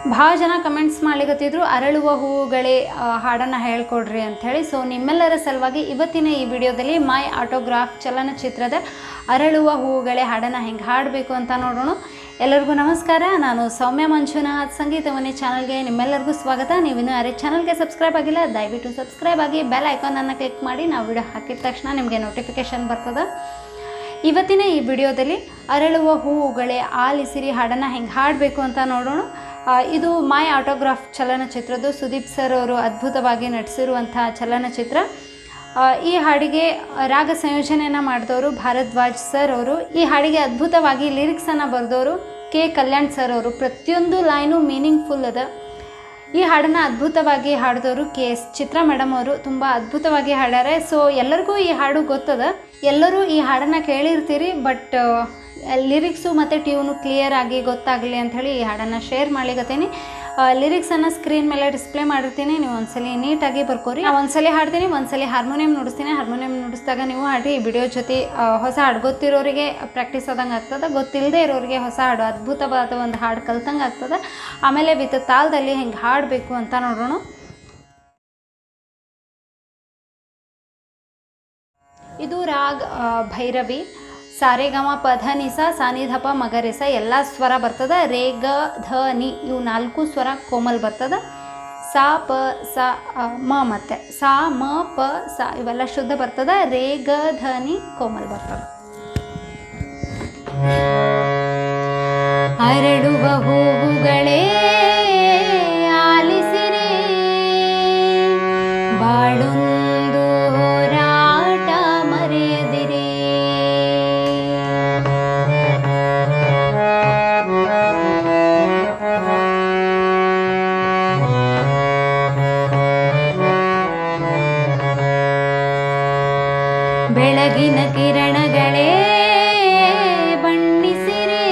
ಭಾಳ ಜನ ಕಮೆಂಟ್ಸ್ ಮಾಡ್ಲಿಕತ್ತಿದ್ರು ಅರಳುವ ಹೂವುಗಳೇ ಹಾಡನ್ನು ಹೇಳ್ಕೊಡ್ರಿ ಅಂಥೇಳಿ ಸೊ ನಿಮ್ಮೆಲ್ಲರ ಸಲುವಾಗಿ ಇವತ್ತಿನ ಈ ವಿಡಿಯೋದಲ್ಲಿ ಮೈ ಆಟೋಗ್ರಾಫ್ ಚಲನಚಿತ್ರದ ಅರಳುವ ಹೂವುಗಳೇ ಹಾಡನ್ನು ಹೆಂಗೆ ಹಾಡಬೇಕು ಅಂತ ನೋಡೋಣ ಎಲ್ಲರಿಗೂ ನಮಸ್ಕಾರ ನಾನು ಸೌಮ್ಯ ಮಂಜುನಾಥ್ ಸಂಗೀತವನ್ನೇ ಚಾನಲ್ಗೆ ನಿಮ್ಮೆಲ್ಲರಿಗೂ ಸ್ವಾಗತ ನೀವಿನ್ನೂ ಯಾರೇ ಚಾನಲ್ಗೆ ಸಬ್ಸ್ಕ್ರೈಬ್ ಆಗಿಲ್ಲ ದಯವಿಟ್ಟು ಸಬ್ಸ್ಕ್ರೈಬ್ ಆಗಿ ಬೆಲ್ ಐಕಾನನ್ನು ಕ್ಲಿಕ್ ಮಾಡಿ ನಾವು ವಿಡಿಯೋ ಹಾಕಿದ ತಕ್ಷಣ ನಿಮಗೆ ನೋಟಿಫಿಕೇಷನ್ ಬರ್ತದೆ ಇವತ್ತಿನ ಈ ವಿಡಿಯೋದಲ್ಲಿ ಅರಳುವ ಹೂವುಗಳೇ ಆಲಿಸಿರಿ ಹಾಡನ್ನು ಹೆಂಗೆ ಹಾಡಬೇಕು ಅಂತ ನೋಡೋಣ ಆ, ಇದು ಮೈ ಆಟೋಗ್ರಾಫ್ ಚಲನಚಿತ್ರದ್ದು ಸುದೀಪ್ ಸರ್ ಅವರು ಅದ್ಭುತವಾಗಿ ನಟಿಸಿರುವಂಥ ಚಲನಚಿತ್ರ ಆ, ಈ ಹಾಡಿಗೆ ರಾಗ ಸಂಯೋಜನೆಯನ್ನು ಮಾಡಿದವರು ಭಾರದ್ವಾಜ್ ಸರ್ ಅವರು ಈ ಹಾಡಿಗೆ ಅದ್ಭುತವಾಗಿ ಲಿರಿಕ್ಸನ್ನು ಬರೆದವರು ಕೆ ಕಲ್ಯಾಣ್ ಸರ್ ಅವರು ಪ್ರತಿಯೊಂದು ಲೈನು ಮೀನಿಂಗ್ಫುಲ್ ಅದ ಈ ಹಾಡನ್ನು ಅದ್ಭುತವಾಗಿ ಹಾಡಿದವರು ಕೆ ಎಸ್ ಚಿತ್ರ ಮೇಡಮ್ ಅವರು ತುಂಬ ಅದ್ಭುತವಾಗಿ ಹಾಡ್ಯಾರೆ ಸೊ ಎಲ್ಲರಿಗೂ ಈ ಹಾಡು ಗೊತ್ತದ ಎಲ್ಲರೂ ಈ ಹಾಡನ್ನು ಕೇಳಿರ್ತೀರಿ ಬಟ್ ಲಿರಿಕ್ಸು ಮತ್ತು ಟ್ಯೂನು ಕ್ಲಿಯರ್ ಆಗಿ ಗೊತ್ತಾಗಲಿ ಅಂಥೇಳಿ ಈ ಹಾಡನ್ನು ಶೇರ್ ಮಾಡ್ಲಿಕತ್ತೀನಿ ಲಿರಿಕ್ಸನ್ನು ಸ್ಕ್ರೀನ್ ಮೇಲೆ ಡಿಸ್ಪ್ಲೇ ಮಾಡಿರ್ತೀನಿ ನೀವು ಒಂದ್ಸಲಿ ನೀಟಾಗಿ ಬರ್ಕೋರಿ ನಾವು ಒಂದ್ಸಲಿ ಹಾಡ್ತೀನಿ ಒಂದ್ಸಲಿ ಹಾರ್ಮೋನಿಯಂ ನುಡಿಸ್ತೀನಿ ಹಾರ್ಮೋನಿಯಂ ನುಡಿಸಿದಾಗ ನೀವು ಹಾಡಿ ಈ ವಿಡಿಯೋ ಜೊತೆ ಆ, ಹೊಸ ಹಾಡು ಗೊತ್ತಿರೋರಿಗೆ ಪ್ರಾಕ್ಟೀಸ್ ಆದಂಗೆ ಆಗ್ತದೆ ಗೊತ್ತಿಲ್ಲದೆ ಇರೋರಿಗೆ ಹೊಸ ಹಾಡು ಅದ್ಭುತವಾದ ಒಂದು ಹಾಡು ಕಲ್ತಂಗೆ ಆಗ್ತದೆ ಆಮೇಲೆ ವಿತ್ ತಾಳದಲ್ಲಿ ಹೆಂಗೆ ಹಾಡಬೇಕು ಅಂತ ನೋಡೋಣ ಇದು ರಾಗ್ ಆ, ಭೈರವಿ ಸಾರೆಗಮ ಪಧ ನಿಸ ಸಾನಿಧಪ ಮಗರೆಸ ಎಲ್ಲ ಸ್ವರ ಬರ್ತದ ರೇ ಗ ಧ ನಿ ಇವು ನಾಲ್ಕು ಸ್ವರ ಕೋಮಲ್ ಬರ್ತದ ಸಾ ಪ ಸ ಆ, ಮ ಮತ್ತೆ ಸಾ ಮ ಪ ಸ ಇವೆಲ್ಲ ಶುದ್ಧ ಬರ್ತದ ರೇ ಗ ಧ ನಿ ಕೋಮಲ್ ಬರ್ತದ ಅರಳುವ ಹೂವುಗಳೇ ಆಲಿಸಿರಿ ಬಾಳೊಂದು ಹೋರಾಟ ಮರೆಯದಿರಿ ಬೆಳಗಿನ ಕಿರಣಗಳೇ ಬಣ್ಣಿಸಿರಿ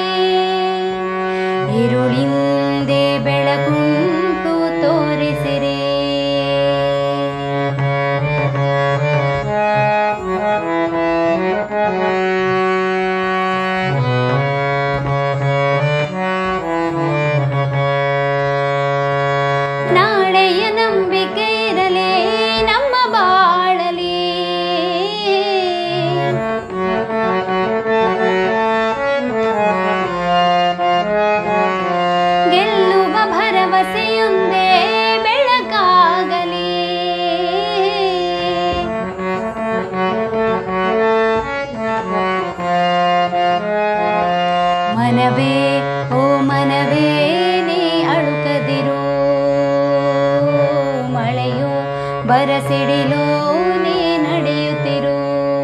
ഇരുളിಂದೆ ಬೆಳಕುಂಟು ತೋರಿಸಿರಿ ನಾಳೆಯ ನಂಬಿಕೆ ಇರಲಿ ನಮ್ಮ ಬಾಳಲಿ ಗೆಲ್ಲುವ ಭರವಸೆಯೊಂದೇ ಬೆಳಕಾಗಲಿ ಮನವೇ ಓ ಮನವೇ ನೀ ಅಳುಕದಿರು ಮಳೆಯು ಬರಸಿಡಿಲು ನೀ ನಡೆಯುತ್ತಿರು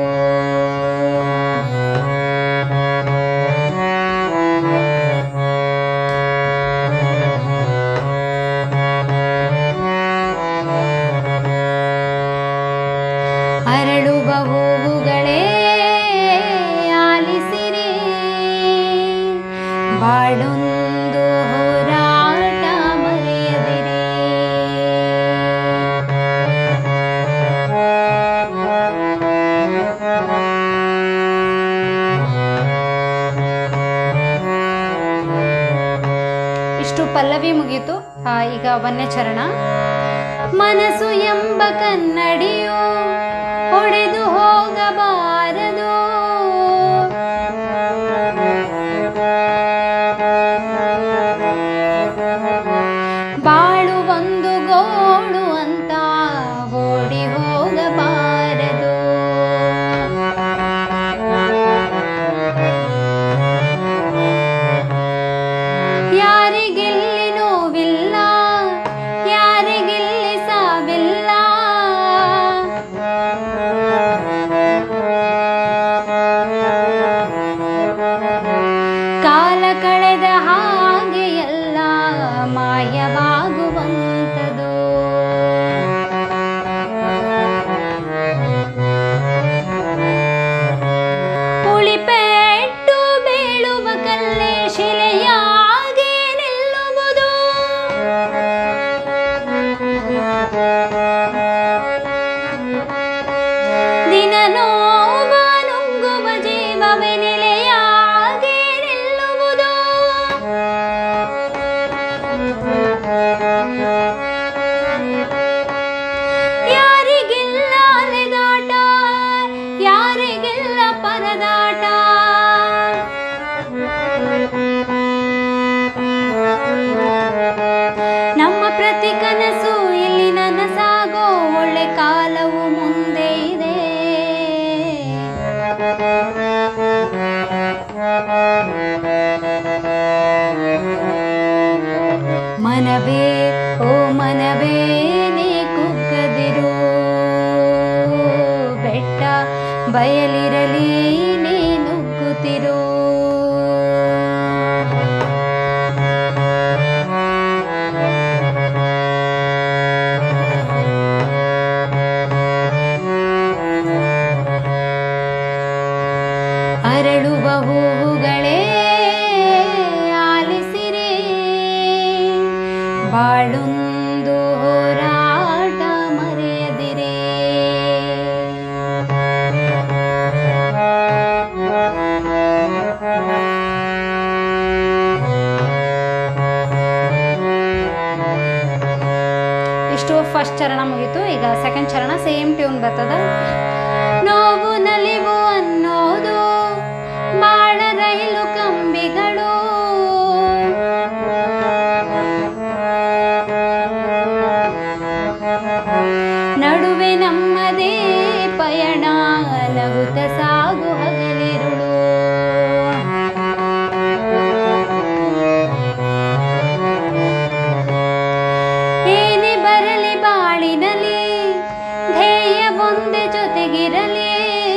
ಅರಳುವ ಹೂವುಗಳೇ ಆಲಿಸಿರಿ ಬಾಳೊಂದು ಹೋರಾಟ ಮರೆಯದಿರಿ ಇಷ್ಟು ಪಲ್ಲವಿ ಮುಗೀತು ಆ, ಈಗ ಒಂದನೇ ಚರಣ ಮನಸ್ಸು ಎಂಬ ಕನ್ನಡಿಯು ಹೊಡೆದು ಹೋಗಬಾರದು ಬಾಳು ಒಂದು ಗೋಳು ಅಂತ ಓಡಿ ಹೋಗಬಾರದು ಯಾರಿಗೆಲ್ಲಿ ನೋವಿಲ್ಲ ಯಾರಿಗೆಲ್ಲಿ ಸಾವಿಲ್ಲ ಕಾಲ ಕಳೆದ ಹಾಗೆ ಎಲ್ಲ ಮಾಯವಾಗುವಂಥದು ಉಳಿಪೆಟ್ಟು ಬೀಳುವ ಕಲ್ಲೇ ಶಿಲೆಯಾಗಿ ನಿಲ್ಲುವುದು ದಿನ ನೋವ ನುಂಗುವ ಜೀವವೇ ನೆಲೆಯಾಗಿ ನಿಲ್ಲುವುದು ಯಾರಿಗಿಲ್ಲ ಅಲೆದಾಟ ಯಾರಿಗಿಲ್ಲ ಪರದಾಟ ನಮ್ಮ ಪ್ರತಿ ಕನಸು ಇಲ್ಲಿ ನನಸಾಗೋ ಒಳ್ಳೆ ಕಾಲವು ಮುಂದೆ ಇದೆ ಮನವೇ ಓ ಮನವೇ ನೀ ಕುಗ್ಗದಿರು ಬೆಟ್ಟ ಬಯಲಿರಲಿ ನೀ ನುಗ್ಗುತ್ತಿರು ಅರಳುವ ಹೂವುಗಳೇ ಆಲಿಸಿರಿ ಬಾಳೊಂದು ಹೋರಾಟ ಮರೆಯದಿರೇ ಇಷ್ಟು ಫಸ್ಟ್ ಚರಣ ಮುಗೀತು ಈಗ ಸೆಕೆಂಡ್ ಚರಣ ಸೇಮ್ ಟ್ಯೂನ್ ಬರ್ತದ ನೋವು ನಲಿವು ಅನ್ನೋದು ಬಾಳ ರೈಲು ಕಂಬಿಗಳು ನಡುವೆ ನಮ್ಮದೇ ಪಯಣ ನಗುತ್ತ ಸಾಗು ಹಗಲಿರುಳು ಏನೇ ಬರಲಿ ಬಾಳಿನಲ್ಲಿ ಧ್ಯೇಯ ಒಂದೇ ಜೊತೆಗಿರಲಿ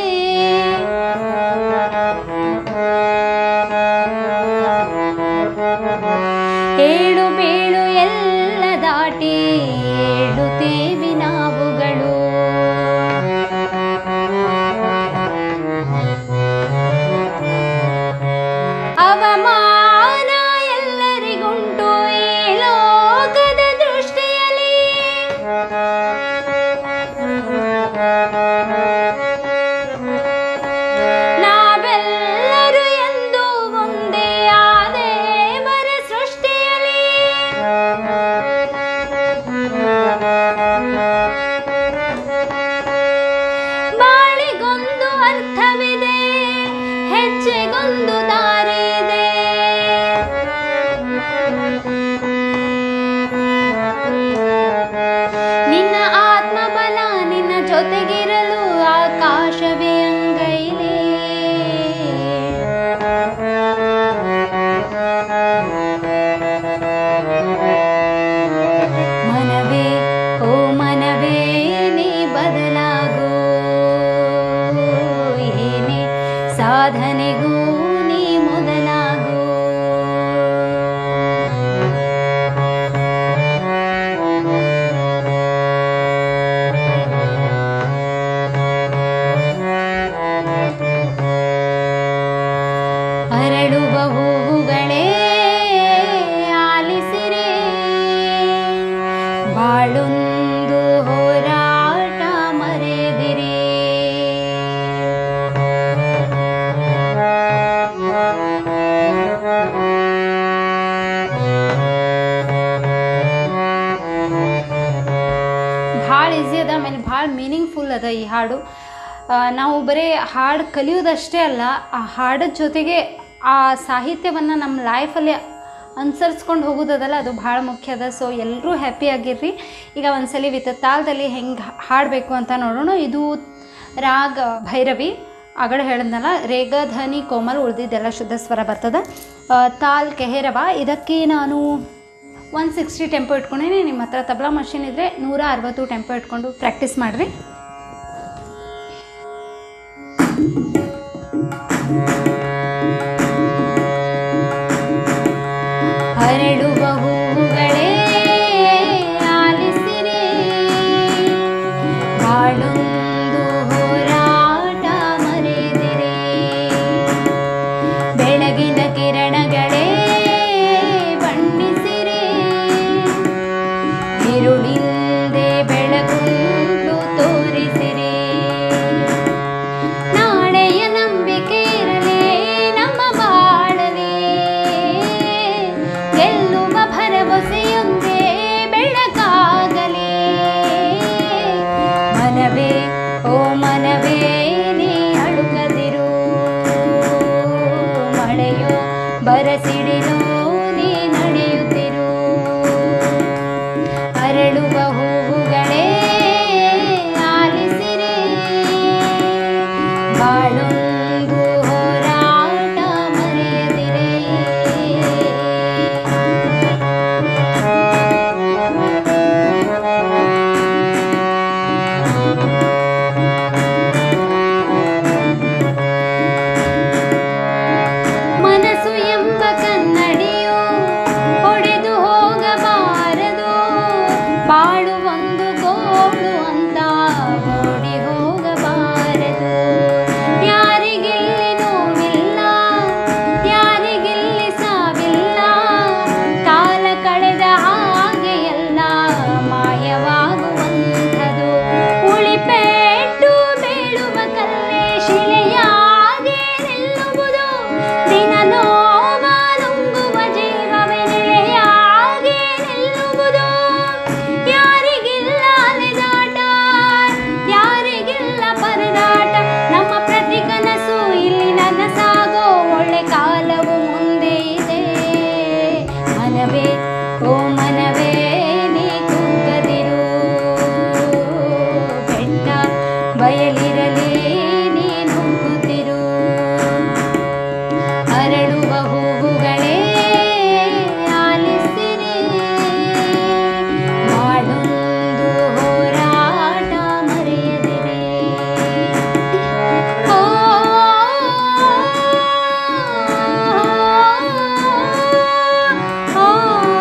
ಏಳು ಬೀಳು ಎಲ್ಲ ದಾಟಿ ಏಳುತ್ತೇವಿ ನಾವುಗಳು ಅವಮಾನ ಎಲ್ಲರಿಗುಂಟು ಈ ಲೋಕದ ದೃಷ್ಟಿಯಲ್ಲಿ ನಾವೆಲ್ಲರೂ ಎಂದು ಒಂದೇ ಆ ದೇವರ ಸೃಷ್ಟಿಯಲ್ಲಿ ಬಾಳಿಗೊಂದು ಅರ್ಥವಿದೆ ಹೆಜ್ಜೆಗೊಂದು ದಾರಿ ಇದೆ ನಿನ್ನ ಆತ್ಮಬಲ ನಿನ್ನ ಜೊತೆಗಿರಲು ಆಕಾಶವೇ ಅಂಗೈಲಿ ಮನವೇ ಓ ಮನವೇ ನೀ ಬದಲಾಗು ಏನೇ ಸಾಧನೆಗೂ ನೀ ಮೊದಲಾಗು ಅರಳುವ ಹೂವುಗಳೇ ಆಲಿಸಿರೆ ಬಾಳೊಂದು ಹೋರಾಟ ಮರೆದಿರಿ ಭಾಳ ಈಸಿ ಅದ ಆಮೇಲೆ ಭಾಳ ಮೀನಿಂಗ್ಫುಲ್ ಅದ ಈ ಹಾಡು ಆ, ನಾವು ಬರೀ ಹಾಡು ಕಲಿಯೋದಷ್ಟೇ ಅಲ್ಲ ಆ ಹಾಡದ ಜೊತೆಗೆ ಆ ಸಾಹಿತ್ಯವನ್ನು ನಮ್ಮ ಲೈಫಲ್ಲಿ ಅನುಸರಿಸ್ಕೊಂಡು ಹೋಗೋದದಲ್ಲ ಅದು ಭಾಳ ಮುಖ್ಯ ಅದ ಸೊ ಎಲ್ಲರೂ ಹ್ಯಾಪಿ ಆಗಿರ್ರಿ ಈಗ ಒಂದ್ಸಲಿ ವಿತ್ ತಾಳದಲ್ಲಿ ಹೆಂಗೆ ಹಾಡಬೇಕು ಅಂತ ನೋಡೋಣ ಇದು ರಾಗ ಭೈರವಿ ಆಗಡೆ ಹೇಳಿದ್ನಲ್ಲ ರೇಗ ಧ್ವನಿ ಕೋಮಲ್ ಉಳಿದಿದ್ದೆಲ್ಲ ಶುದ್ಧ ಸ್ವರ ಬರ್ತದ ಆ, ತಾಲ್ ಕೆಹೆರವ ಇದಕ್ಕೆ ನಾನು ಒನ್ ಸಿಕ್ಸ್ಟಿ ಟೆಂಪೋ ಇಟ್ಕೊಂಡೇನೆ ನಿಮ್ಮ ಹತ್ರ ತಬಲಾ ಮಷಿನ್ ಇದ್ದರೆ ನೂರ ಅರವತ್ತು ಟೆಂಪೋ ಇಟ್ಕೊಂಡು ಪ್ರಾಕ್ಟೀಸ್ ಮಾಡಿರಿ ಅರಳುವ ಹೂವುಗಳೇ ಆಲಿಸಿರಿ ಬಾಳೊಂದು ಹೋರಾಟ ಮರೆದಿರಿ ಬೆಳಗಿನ ಕಿರಣಗಳೇ ಬಣ್ಣಿಸಿರಿ ഇരുളിന്റെ ಬೆಳಗುಂಟು ತೋರಿಸಿರಿ ನಾಳೆಯ ಓ ಮನವೇ ನೀ ಕುಗ್ಗದಿರು ಬೆಟ್ಟ ಬಯಲಿರಲಿ ನೀ ನುಗ್ಗುತ್ತಿರು ಅರಳುವ ಹೂವುಗಳೇ ಆಲಿಸಿರಿ ಮಾಡೊಂದು ಹೋರಾಟ ಮರೆಯದಿರಿ ಓ ಓ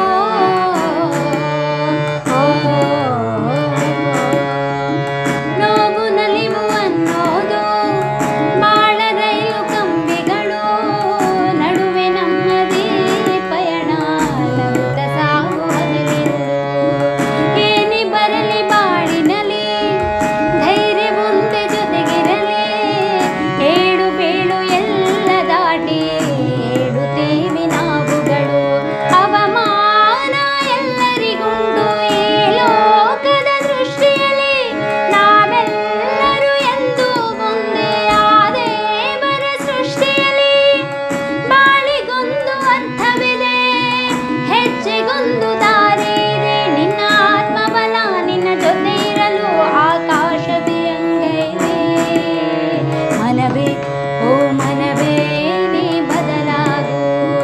ನೋವು ನಲಿವು ಅನ್ನೋದು ಬಾಳ ರೈಲು ಕಂಬಿಗಳು ನಡುವೆ ನಮ್ಮದೇ ಪಯಣ ನಗುತ್ತ ಸಾಗುವಲ್ಲಿರುಳು ಏನಿ ಬರಲಿ ಬಾಳಿನಲಿ ಧೈರ್ಯ ಮುಂದೆ ಜೊತೆಗಿರಲಿ ಏಳು ಬೀಳು ಎಲ್ಲ ದಾಟಿ ಏಳುತ್ತೀವಿ ನಾವುಗಳು ಅವಮಾನ ಎಲ್ಲರಿಗುಂಟು ಈ ಲೋಕದ ದೃಷ್ಟಿಯಲ್ಲಿ ನಾವೆಲ್ಲರೂ ಎಂದು ಮುಂದೆ ಆ ದೇವರ ಸೃಷ್ಟಿಯಲ್ಲಿ ಬಾಳಿಗೊಂದು ಅರ್ಥವಿದೆ ಹೆಜ್ಜೆಗೊಂದು ದಾರಿ ಇದೆ ನಿನ್ನ ಆತ್ಮಬಲ ನಿನ್ನ ಜೊತೆ ಇರಲು ಆಕಾಶವೇ ಅಂಗೈವೆ ಮನವೇ ಓ ಮನವೇ ನೀ ಬದಲಾಗು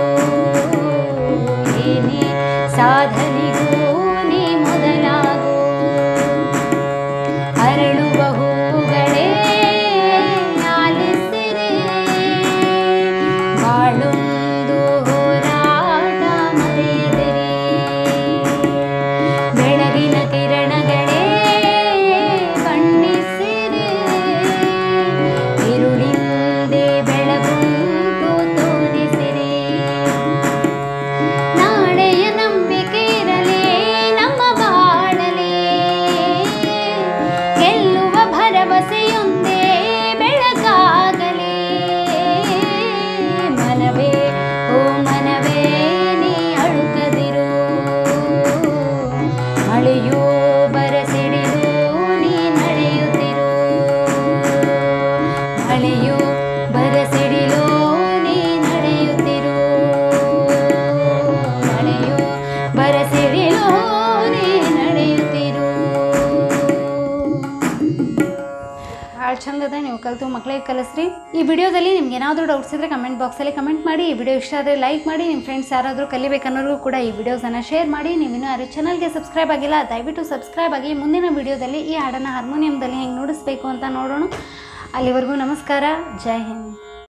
ಏನೇ ಸಾಧನೆಗೂ ನೀ ಮೊದಲಾಗು ಅರಳುವ ಹೂಗಳೇ ಆಲಿಸಿರಿ ಬಾಳೊಂದು ಹೋರಾಟ ಮರೆಯದಿರಿ ಬೆಳಗಿನ ಕಿರಣಗಳೇ ಬಣ್ಣಿಸಿರಿ ಇರುಳಿಂದೆ ಬೆಳಗುಂಟು ತೋರಿಸಿರಿ ನಾಳೆಯ ನಂಬಿಕೆ ಇರಲಿ ನಮ್ಮ ಬಾಳಲಿ ಗೆಲ್ಲುವ ಭರವಸೆಯೊಂದೇ ಬೆಳಕಾಗಲಿ ಮನವೇ ಓ ಮನವೇ ನೀ ಅಳುಕದಿರು ಮಳೆಯೋ ಬರಸಿಡಿದು ನೀ ನಡೆಯುತ್ತಿರು ಮಳೆಯೋ ಬರಸಿಡಿಲು ನೀ ನಡೆಯುತ್ತಿರು ಮಳೆಯೋ ಬರಸಿಡಿಲು ನೀ ನಡೆಯುತ್ತಿರು ಭಾಳ ಚಂದ ಅದ ನೀವು ಕಲಿತು ಮಕ್ಕಳಿಗೆ ಕಲಿಸ್ರಿ ಈ ವಿಡಿಯೋದಲ್ಲಿ ನಿಮ್ಗೆ ಏನಾದರೂ ಡೌಟ್ಸ್ ಇದ್ದರೆ ಕಮೆಂಟ್ ಬಾಕ್ಸಲ್ಲಿ ಕಮೆಂಟ್ ಮಾಡಿ ಈ ವಿಡಿಯೋ ಇಷ್ಟ ಆದರೆ ಲೈಕ್ ಮಾಡಿ ನಿಮ್ಮ ಫ್ರೆಂಡ್ಸ್ ಯಾರಾದರೂ ಕಲಿಬೇಕನ್ನೋರು ಕೂಡ ಈ ವಿಡಿಯೋಸನ್ನು ಶೇರ್ ಮಾಡಿ ನೀವು ಇನ್ನೂ ಯಾರು ಚಾನಲ್ಗೆ ಸಬ್ಸ್ಕ್ರೈಬ್ ಆಗಿಲ್ಲ ದಯವಿಟ್ಟು ಸಬ್ಸ್ಕ್ರೈಬ್ ಆಗಿ ಮುಂದಿನ ವಿಡಿಯೋದಲ್ಲಿ ಈ ಹಾಡನ್ನು ಹಾರ್ಮೋನಿಯಂದಲ್ಲಿ ಹೆಂಗೆ ನುಡಿಸ್ಬೇಕು ಅಂತ ನೋಡೋಣ ಅಲ್ಲಿವರೆಗೂ ನಮಸ್ಕಾರ ಜೈ ಹಿಂದ್